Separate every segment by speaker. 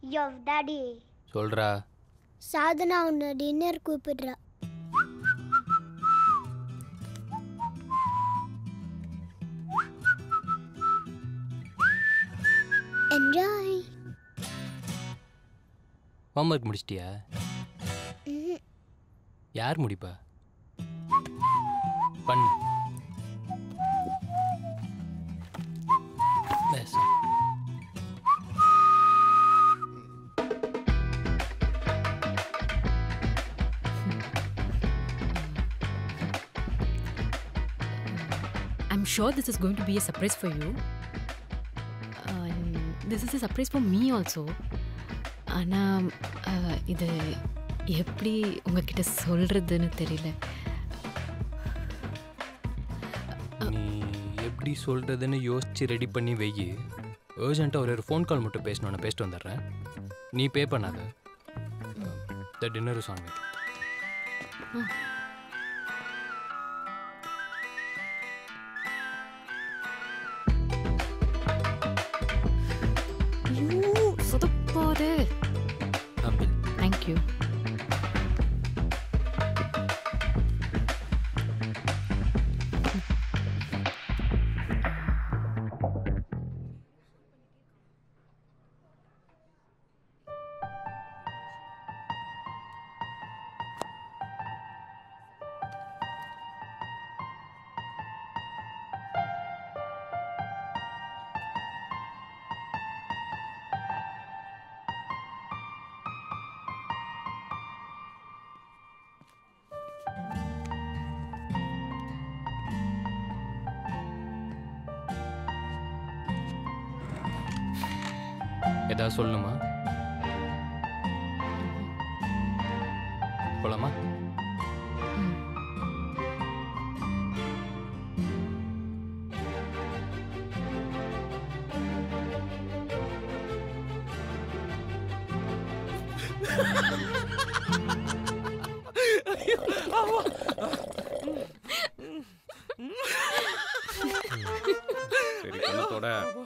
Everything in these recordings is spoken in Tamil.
Speaker 1: யோ டாடி
Speaker 2: சொல்கிறா
Speaker 1: சாதனா உன்னை டின்னர் கூப்பிடுறா என்ஜாய்
Speaker 2: ஹோம்ஒர்க் முடிச்சிட்டியா யார் முடிப்பா பண்ணு பேசு
Speaker 3: I'm sure this is going to be a surprise for you. And this is a surprise for me also. ஆனால் இது எப்படி உங்ககிட்ட சொல்கிறதுன்னு தெரியல
Speaker 2: நீ எப்படி சொல்கிறதுன்னு யோசிச்சு ரெடி பண்ணி வெயி ஏர்ஜென்ட்டாக ஒரு ஒரு ஃபோன் கால் மட்டும் பேசணும் நான் பேசிட்டு வந்துடுறேன் நீ பே பண்ணாத த டின்னர் இஸ் ஆன்
Speaker 3: ஐயோ சொதப்பாது
Speaker 2: ஆப்பிள்
Speaker 3: தேங்க்யூ
Speaker 2: ஏதாவது சொல்லணுமா போலாமா
Speaker 4: சரி கண்ணத்தோட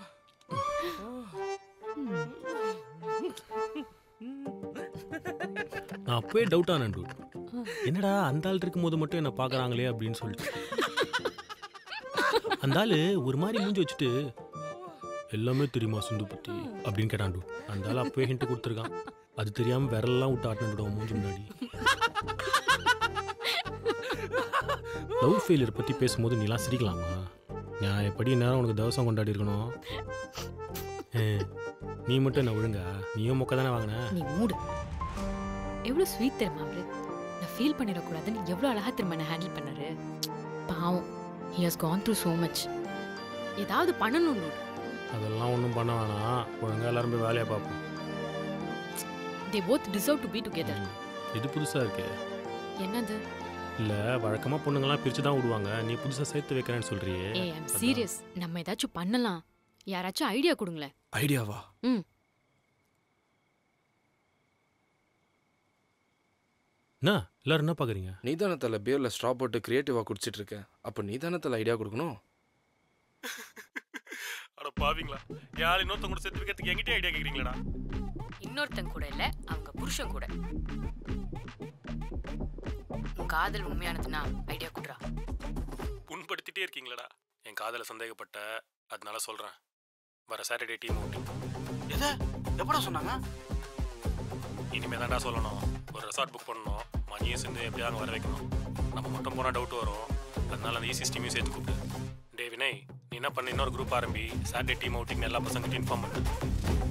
Speaker 5: நான் அப்பவே டவுட் ஆனேன் டூட் என்னடா அந்த ஆள் இருக்கும்போது மட்டும் என்ன பார்க்கறாங்களே அப்படின்னு சொல்லிட்டு அந்த ஆள் ஒரு மாதிரி மூஞ்சி வச்சுட்டு எல்லாமே தெரியுமா சிந்து பத்தி அப்படின்னு கேட்டான் டூட் அந்த ஆள் அப்பவே ஹிண்ட் கொடுத்துருக்கான் அது தெரியாம விரல்லாம் விட்டு ஆட்டின மூஞ்சி முன்னாடி லவ் ஃபெயிலியர் பத்தி பேசும்போது நீலாம் சிரிக்கலாமா நான் எப்படி நேரம் உனக்கு தவசம் கொண்டாடி இருக்கணும் ஏ, நீ மட்டும் என்ன ஒழுங்கா நீயும் மொக்க தானே வாங்கின
Speaker 3: நீ மூடு எவ்வளோ ஸ்வீட் தெரியுமா அவரு நான் ஃபீல் பண்ணிடக்கூடாதுன்னு எவ்வளோ அழகா திரும்ப என்ன ஹேண்டில் பண்ணாரு பாவம் he has gone through so much ஏதாவது பண்ணணும் dude.
Speaker 5: அதெல்லாம் ஒன்றும் பண்ண வேணாம் ஒழுங்கா எல்லாரும் போய் வேலையை பார்ப்போம்
Speaker 3: they both deserve to be together
Speaker 5: இது புதுசாக இருக்கு
Speaker 3: என்னது
Speaker 5: இல்லை வழக்கமாக பொண்ணுங்களாம் பிரித்து தான் விடுவாங்க நீ புதுசாக சேர்த்து வைக்கிறேன்னு சொல்றியே
Speaker 3: ஏ ஐம் சீரியஸ் நம்ம ஏதாச்சும் பண்ணலாம் யாராச்சும் ஐடியா கொடுங்களேன்
Speaker 4: ஐடியாவா
Speaker 3: ம்
Speaker 5: என்ன எல்லாரும் என்ன பார்க்குறீங்க
Speaker 4: நீ தானே தலை பியரில் ஸ்ட்ரா போட்டு கிரியேட்டிவாக குடிச்சிட்டு இருக்க அப்போ நீ தானே தலை ஐடியா கொடுக்கணும்
Speaker 5: அட பாவீங்களா யார் இன்னொருத்தங்க கூட சேர்த்து வைக்கிறதுக்கு எங்கிட்டே ஐடியா கேட்குறீங்களாடா
Speaker 3: இன்னொருத்தன் கூட இல்ல அவங்க புருஷன் கூட உன் காதல் உண்மையானதுன்னா ஐடியா குடுறா
Speaker 5: புண்படுத்திட்டே இருக்கீங்களாடா என் காதலை சந்தேகப்பட்ட அதனால சொல்கிறேன் வர சாட்டர்டே டீம் அவுட்டிங்
Speaker 6: எதை எப்படா சொன்னாங்க
Speaker 5: இனிமே தான்டா சொல்லணும் ஒரு ரெசார்ட் புக் பண்ணணும் மணியும் சேர்ந்து எப்படியா அங்கே வர வைக்கணும் நம்ம மட்டும் போனால் டவுட் வரும் அதனால அந்த ஈசி டீமையும் சேர்த்து கூப்பிட்டு டே வினய் நீ என்ன பண்ண இன்னொரு குரூப் ஆரம்பி சாட்டர்டே டீம் அவுட்டிங் எல்லா பசங்கிட்டையும் இன்ஃபார்ம் பண்ணு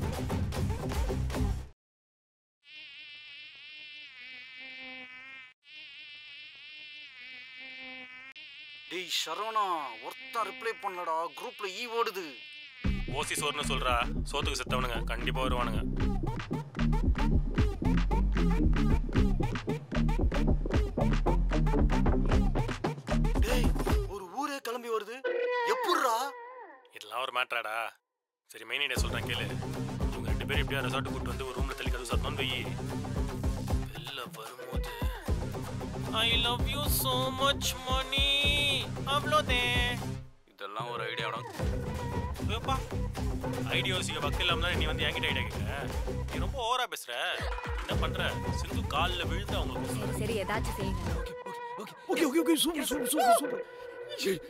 Speaker 6: டேய் சரவணா ஒருத்தன் ரிப்ளை பண்ணலடா குரூப்ல ஈ ஓடுது
Speaker 5: ஓசி சோர்னு சொல்கிறா சோத்துக்கு செத்தவனுங்க கண்டிப்பாக வருவானுங்க
Speaker 6: டேய் ஒரு ஊரே கிளம்பி வருது எப்புட்றா
Speaker 5: இதெல்லாம் ஒரு மேட்ராடா சரி மெயின் ஐடியா சொல்கிறேன் கேளு இவங்க ரெண்டு பேரும் எப்படியா ரெசார்ட்டு கூட்டு வந்து ஒரு ரூமில் தள்ளி கதவு சாத்தணும்னு வெயி வெளில வரும்போது I love you so much மணி அவ்வளோதே இதை
Speaker 6: இதெல்லாம் ஒரு ஐடியாடா
Speaker 5: ஏப்பா ஐடியா யோசிக்க பக்கம் இல்லாம தான் நீ வந்து என்கிட்ட ஐடியா கேட்க நீ ரொம்ப ஓவரா பேசுற என்ன பண்ற சிந்து காலில் விழுந்து அவங்களுக்கு
Speaker 7: சரி சரி ஏதாச்சும் செய்யுங்க
Speaker 6: okay okay okay super super super super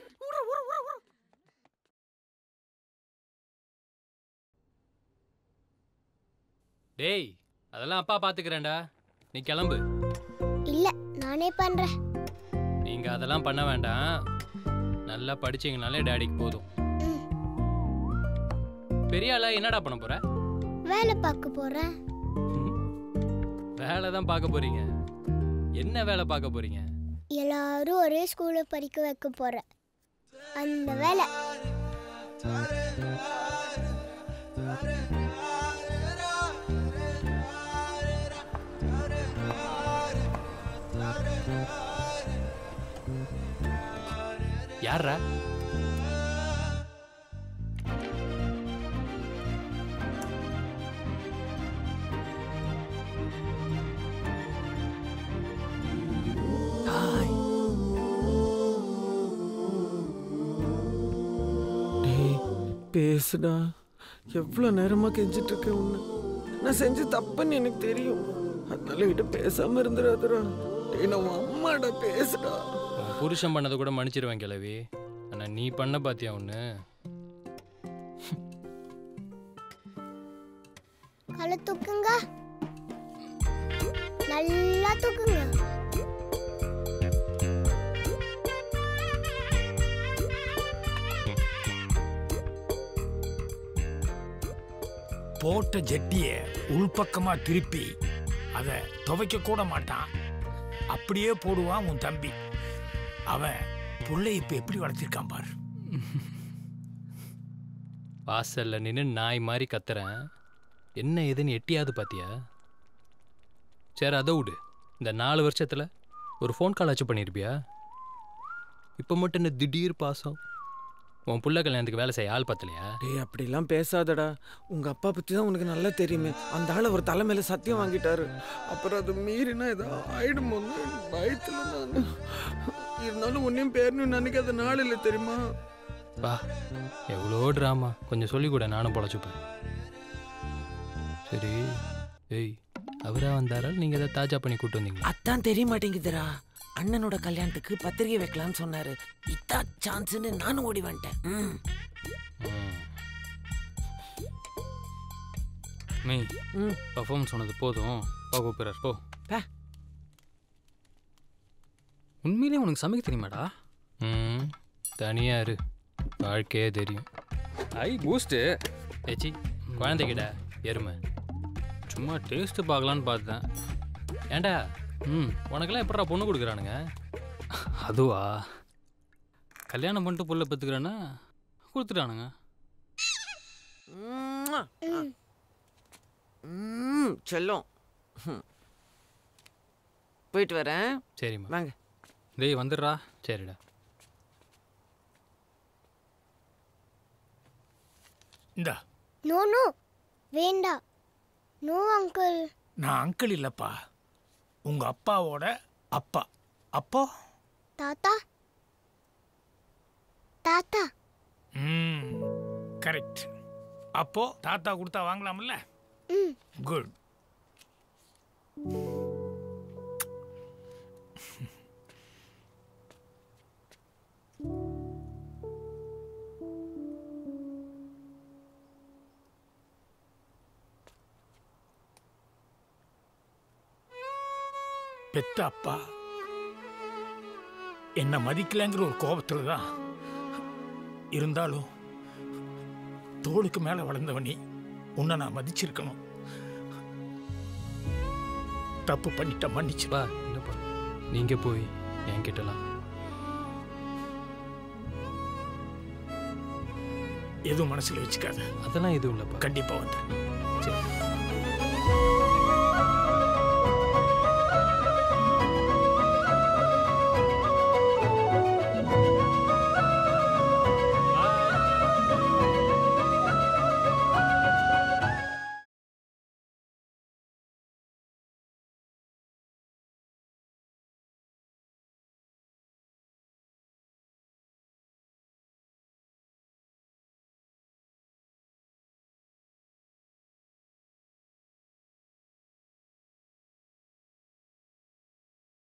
Speaker 2: டேய் அதெல்லாம் அப்பா பார்த்துக்கிறேன்டா நீ கிளம்பு
Speaker 1: இல்ல நானே பண்றேன்
Speaker 2: நீங்கள் அதெல்லாம் பண்ண வேண்டாம் நல்லா படிச்சீங்கனாலே டேடிக்கு போதும்
Speaker 1: ம்.
Speaker 2: பெரிய ஆளா என்னடா பண்ண போற
Speaker 1: வேலை பார்க்க போறேன்
Speaker 2: வேலை தான் பார்க்க போறீங்க என்ன வேலை பார்க்க போறீங்க
Speaker 1: எல்லாரும் ஒரே ஸ்கூல்ல படிக்க வைக்க போறேன் அந்த வேலை
Speaker 2: யாரா
Speaker 8: டேய் பேசுடா எவ்வளோ நேரமாக கெஞ்சிட்டு இருக்கேன் உன்னை நான் செஞ்ச தப்புன்னு எனக்கு தெரியும் அதனால கிட்ட பேசாம இருந்துடாதடா டேய் நான் உன் அம்மாடா பேசுடா
Speaker 2: உன் புருஷன் பண்ணதை கூட மன்னிச்சிருவேன் கிழவி ஆனா நீ பண்ண பாத்தியா ஒன்று
Speaker 1: களை தூக்குங்க நல்லா தூக்குங்க
Speaker 9: போட்ட ஜட்டிய உள்பக்கமா திருப்பி அதை துவைக்க கூட மாட்டான் அப்படியே போடுவான் உன் தம்பி அவன் புள்ளை இப்ப எப்படி வளர்த்திருக்கான் பாரு
Speaker 2: வாசல்ல நின்று நாய் மாதிரி கத்துறேன் என்ன ஏதுன்னு எட்டியாவது பாத்தியா சரி அதை விடு இந்த நாலு வருஷத்துல ஒரு ஃபோன் கால் ஆச்சு பண்ணியிருப்பியா இப்போ மட்டும் என்ன திடீர் பாசம் உன் புள்ள கல்யாணத்துக்கு வேலை செய்ய ஆள் பத்தலையா
Speaker 8: டேய் அப்படிலாம் பேசாதடா உங்க அப்பா பத்தி தான் உனக்கு நல்லா தெரியுமே அந்த ஆள் ஒரு தலை மேல சத்தியம் வாங்கிட்டாரு அப்புறம் அது மீறினா ஏதோ ஆயிடுமோன்னு பயத்துல நான் இருந்தாலும் உன்னையும் பேரணும் நினைக்காத நாள் இல்லை தெரியுமா
Speaker 2: வா எவ்வளோ ட்ராமா கொஞ்சம் சொல்லிக் கூட நானும் பொழைச்சுப்பேன் சரி ஏய் அவரா வந்தாரா நீங்கள் எதாவது தாஜா பண்ணி கூட்டு வந்தீங்களா
Speaker 8: அதான் தெரிய மாட்டேங்குதுடா அண்ணனோட கல்யாணத்துக்கு பத்திரிகை வைக்கலாம்னு சொன்னாரு இத்தா சான்ஸ்னு நானும் ஓடி வந்துட்டேன் ம்.
Speaker 2: ம்.
Speaker 10: மெய்
Speaker 8: ம்.
Speaker 10: பர்ஃபார்மன்ஸ் சொன்னது போதும் போ கூப்பிடுறார் போ
Speaker 8: பே.
Speaker 10: உண்மையிலேயே உனக்கு சமைக்க தெரியுமாடா
Speaker 2: ம் தனியா இரு வாழ்க்கையே தெரியும்
Speaker 10: ஐ பூஸ்ட்டு
Speaker 2: ஏச்சி குழந்தைகிட்ட எருமை
Speaker 10: சும்மா டேஸ்ட்டு பார்க்கலான்னு பார்த்தேன்
Speaker 2: ஏன்டா
Speaker 10: ம்
Speaker 2: உனக்கெல்லாம் எப்படா பொண்ணு கொடுக்குறானுங்க
Speaker 10: அதுவா கல்யாணம் பண்ணிட்டு புள்ள பெற்றுக்கிறேன்னா கொடுத்துட்டானுங்க
Speaker 8: ம்ம்.
Speaker 1: ம்
Speaker 8: ம், செல்லம் ம். போயிட்டு வரேன்
Speaker 2: சரிம்மா
Speaker 8: வாங்க
Speaker 10: டேய் வந்துடுறா
Speaker 2: சரிடா
Speaker 9: இந்தா
Speaker 1: நோ நோ வேண்டாம் நோ அங்கிள்
Speaker 9: நான் அங்கிள் இல்லப்பா உங்க அப்பாவோட அப்பா அப்போ
Speaker 1: தாத்தா தாத்தா
Speaker 9: ம் கரெக்ட் அப்போ தாத்தா கொடுத்தா வாங்கலாம்ல
Speaker 1: ம்
Speaker 9: குட் பெத்த அப்பா என்ன மதிக்கலைங்கிற ஒரு கோபத்துல தான் இருந்தாலும் தோளுக்கு மேல வளர்ந்தவனி உன்னை நான் மதிச்சிருக்கணும் தப்பு பண்ணிட்ட மன்னிச்சு
Speaker 2: பா என்னப்பா நீங்கள் போய் என்கிட்டலாம்
Speaker 9: எதுவும் மனசுல வச்சுக்காத
Speaker 2: அதெல்லாம் எதுவும் இல்லைப்பா
Speaker 9: கண்டிப்பா வந்து
Speaker 2: சரி